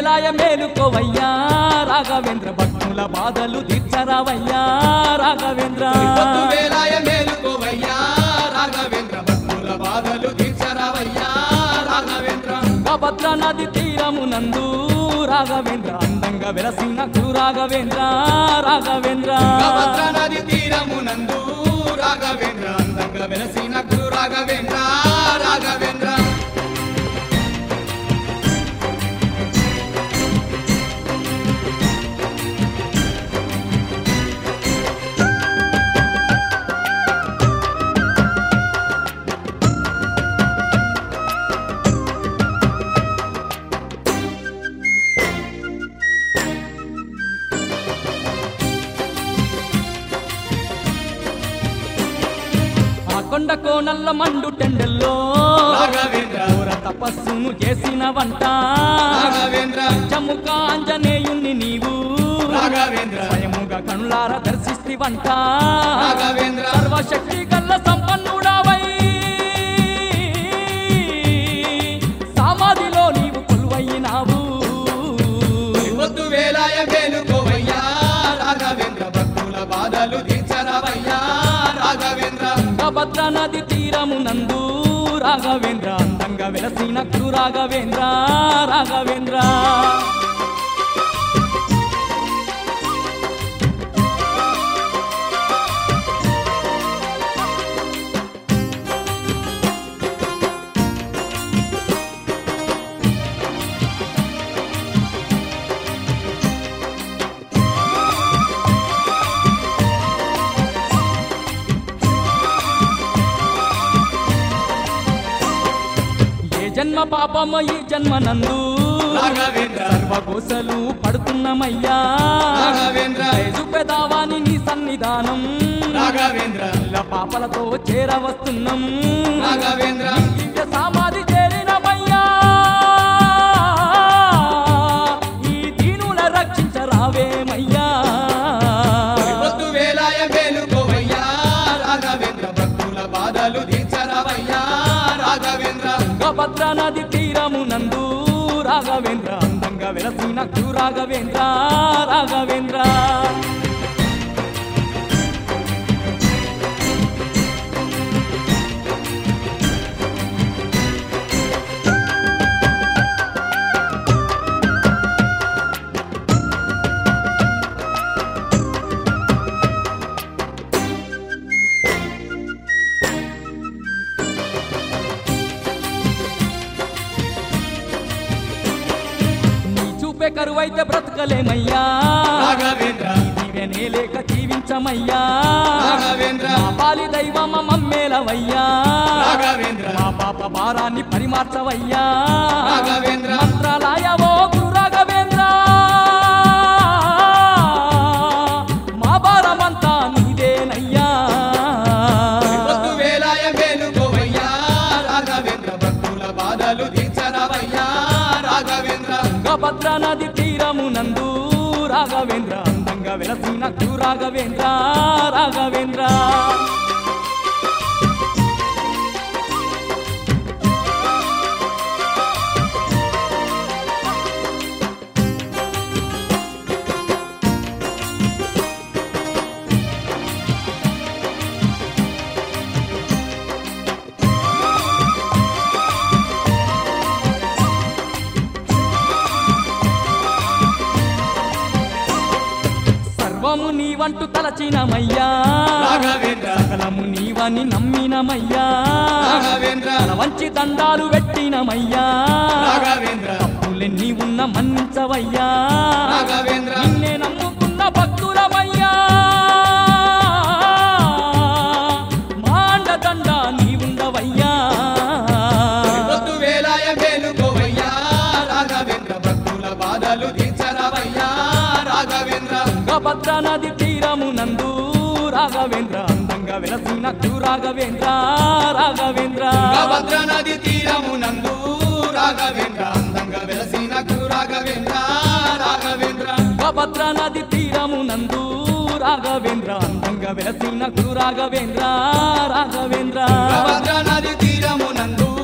వేలాయ మేలుకోవయ్యా రాఘవేంద్ర భక్తుల బాధలు తీర్చరావయ్యా రాఘవేంద్ర పొద్దు వేలాయ మేలుకోవయ్యా రాఘవేంద్ర భక్తుల బాధలు తీర్చరావయ్యా రాఘవేంద్ర భద్ర నది తీరమునందు రాఘవేంద్ర అందంగా వెలసిన రాఘవేంద్ర రాఘవేంద్ర భద్ర నది తీరమునందు రాఘవేంద్ర అందంగా వెలసిన గురు రాఘవేంద్ర రాఘవేంద్ర ఆ కొండ కోనల్ల మండు టెండెల్లో రాఘవేంద్ర ఘోర తపస్సును చేసిన వంట రాఘవేంద్ర చముక ఆంజనేయుణ్ణి నీవు రాఘవేంద్ర స్వయముగా కనులార దర్శిస్తి వంట రాఘవేంద్ర సర్వశక్తి గల్ల సంపన్నుడావై సమాధిలో నీవు కొలువైనావు పొద్దు వేలాయ మేలుకోవయ్యా రాఘవేంద్ర భక్తుల బాధలు తీర్చరావయ్యా రాఘవేంద్ర భద్ర నది తీరమునందు రాఘవేంద్ర అందంగా వెలసిన గురు రాఘవేంద్ర రాఘవేంద్ర ఏ జన్మ పాపమ ఈ జన్మ నందు రాఘవేంద్ర సర్వకోసలు పడుతున్నమయ్యా రాఘవేంద్ర చూపెదావాని నీ సన్నిధానం రాఘవేంద్ర ఇలా పాపలతో చేరవస్తున్నాం రాఘవేంద్ర దివ్య సమాధి చేరినమయ్యా ఈ దీనుల రక్షించరావేమయ్యా పొద్దు వేలాయ మేలుకోవయ్యా రాఘవేంద్ర భక్తుల బాధలు తీర్చరావయ్యా రాఘవేంద్ర భద్ర నది తీరమునందు రాఘవేంద్ర అందంగా వెలసిన గురు రాఘవేంద్ర రాఘవేంద్ర నీ చూపే కరువైతే బ్రతకలేమయ్యా రాఘవేంద్ర దివ్యనే లేక జీవించమయ్యా రాఘవేంద్ర మా పాలి దైవమ మమ్మేలవయ్యా రాఘవేంద్ర మా పాప భారాన్ని పరిమార్చవయ్యా రాఘవేంద్ర మంత్రాలయవో గురు రాఘవేంద్ర మా భారమంతా నీదేనయ్యా పొద్దు వేలాయ మేలుకోవయ్యా రాఘవేంద్ర భక్తుల బాధలు తీర్చరావయ్యా రాఘవేంద్ర భద్ర నది తీరమునందు రాఘవేంద్ర అందంగా వెలసిన గురు రాఘవేంద్ర రాఘవేంద్ర సర్వము నీవంటూ తలచినమయ్యా రాఘవేంద్ర సకలము నీవని నమ్మినమయ్యా రాఘవేంద్ర తల వంచి దండాలు పెట్టినమయ్యా రాఘవేంద్ర తప్పులెన్ని ఉన్న మన్నించవయ్యా రాఘవేంద్ర నిన్నే నమ్ముకున్న భక్తులమయ్యా మాండ దండ నీవుండవయ్యా పొద్దు వేలాయ మేలుకోవయ్యా రాఘవేంద్ర భక్తుల బాధలు తీర్చరావయ్యా రాఘవేంద్ర భద్ర నది తీరమునందు రాఘవేంద్ర అందంగా వెలసిన గురు రాఘవేంద్ర రాఘవేంద్ర భద్ర నది తీరమునందు రాఘవేంద్ర అందంగా వెలసిన గురు రాఘవేంద్ర రాఘవేంద్ర భద్ర నది తీరమునందు రాఘవేంద్ర అందంగా వెలసిన గురు రాఘవేంద్ర రాఘవేంద్ర భద్ర నది తీరమునందు